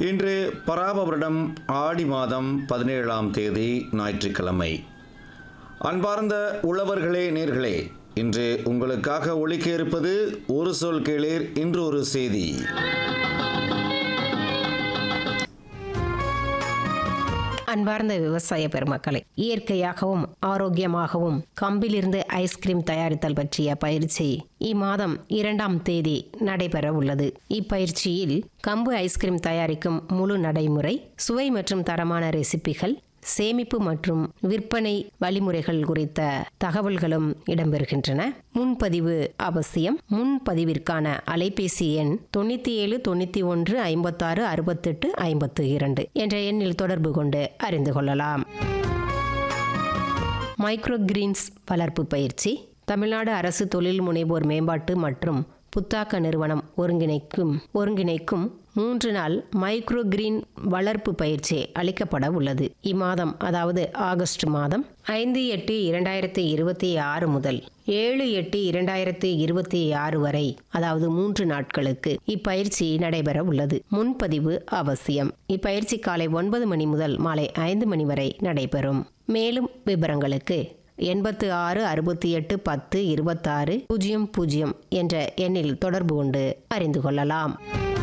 இன்று பராப வருடம் ஆடி மாதம் பதினேழாம் தேதி ஞாயிற்றுக்கிழமை அன்பார்ந்த உழவர்களே நேர்களே இன்று உங்களுக்காக ஒலிக்க இருப்பது ஒரு சொல் கேளீர் இன்று ஒரு செய்தி அன்பார்ந்த விவசாய பெருமக்களை இயற்கையாகவும் ஆரோக்கியமாகவும் கம்பிலிருந்து ஐஸ்கிரீம் தயாரித்தல் பற்றிய பயிற்சி இம்மாதம் இரண்டாம் தேதி நடைபெற உள்ளது இப்பயிற்சியில் கம்பு ஐஸ்கிரீம் தயாரிக்கும் முழு நடைமுறை சுவை மற்றும் தரமான ரெசிபிகள் சேமிப்பு மற்றும் விற்பனை வழிமுறைகள் குறித்த தகவல்களும் இடம்பெறுகின்றன முன்பதிவு அவசியம் முன்பதிவிற்கான அலைபேசி எண் தொண்ணூத்தி ஏழு தொண்ணூத்தி ஒன்று ஐம்பத்தாறு அறுபத்தெட்டு ஐம்பத்து இரண்டு என்ற எண்ணில் தொடர்பு கொண்டு அறிந்து கொள்ளலாம் மைக்ரோ கிரீன்ஸ் வளர்ப்பு பயிற்சி தமிழ்நாடு அரசு தொழில் முனைவோர் மேம்பாட்டு மற்றும் புத்தாக்க நிறுவனம் ஒருங்கிணைக்கும் ஒருங்கிணைக்கும் மூன்று நாள் மைக்ரோ கிரீன் வளர்ப்பு பயிற்சி அளிக்கப்பட உள்ளது இம்மாதம் அதாவது ஆகஸ்ட் மாதம் ஐந்து எட்டு இரண்டாயிரத்தி இருபத்தி ஆறு முதல் ஏழு எட்டு இரண்டாயிரத்தி இருபத்தி ஆறு வரை அதாவது மூன்று நாட்களுக்கு இப்பயிற்சி நடைபெற உள்ளது முன்பதிவு அவசியம் இப்பயிற்சி காலை ஒன்பது மணி முதல் மாலை ஐந்து மணி வரை நடைபெறும் மேலும் விவரங்களுக்கு எண்பத்து ஆறு அறுபத்தி எட்டு பத்து இருபத்தாறு பூஜ்ஜியம் பூஜ்ஜியம் என்ற எண்ணில் தொடர்பு கொண்டு அறிந்து கொள்ளலாம்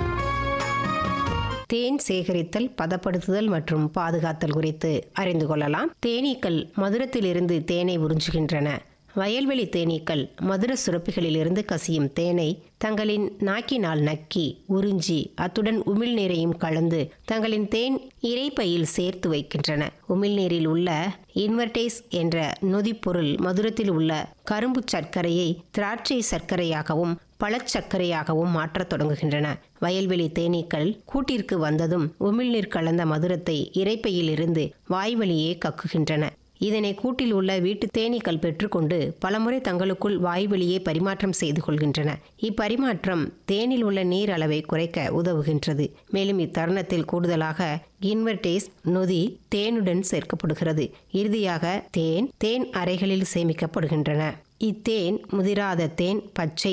தேன் சேகரித்தல் பதப்படுத்துதல் மற்றும் பாதுகாத்தல் குறித்து அறிந்து கொள்ளலாம் தேனீக்கள் மதுரத்திலிருந்து தேனை உறிஞ்சுகின்றன வயல்வெளி தேனீக்கள் மதுர சுரப்பிகளிலிருந்து கசியும் தேனை தங்களின் நாக்கினால் நக்கி உறிஞ்சி அத்துடன் உமிழ்நீரையும் கலந்து தங்களின் தேன் இறைப்பையில் சேர்த்து வைக்கின்றன உமிழ்நீரில் உள்ள இன்வெர்டேஸ் என்ற நொதிப்பொருள் மதுரத்தில் உள்ள கரும்பு சர்க்கரையை திராட்சை சர்க்கரையாகவும் பழச்சர்க்கரையாகவும் மாற்றத் தொடங்குகின்றன வயல்வெளி தேனீக்கள் கூட்டிற்கு வந்ததும் உமிழ்நீர் கலந்த மதுரத்தை இறைப்பையில் இருந்து வாய்வழியே கக்குகின்றன இதனை கூட்டில் உள்ள வீட்டு தேனீக்கள் பெற்றுக்கொண்டு பலமுறை தங்களுக்குள் வாய்வழியே பரிமாற்றம் செய்து கொள்கின்றன இப்பரிமாற்றம் தேனில் உள்ள நீர் அளவை குறைக்க உதவுகின்றது மேலும் இத்தருணத்தில் கூடுதலாக இன்வெர்டேஸ் நொதி தேனுடன் சேர்க்கப்படுகிறது இறுதியாக தேன் தேன் அறைகளில் சேமிக்கப்படுகின்றன இத்தேன் முதிராத தேன் பச்சை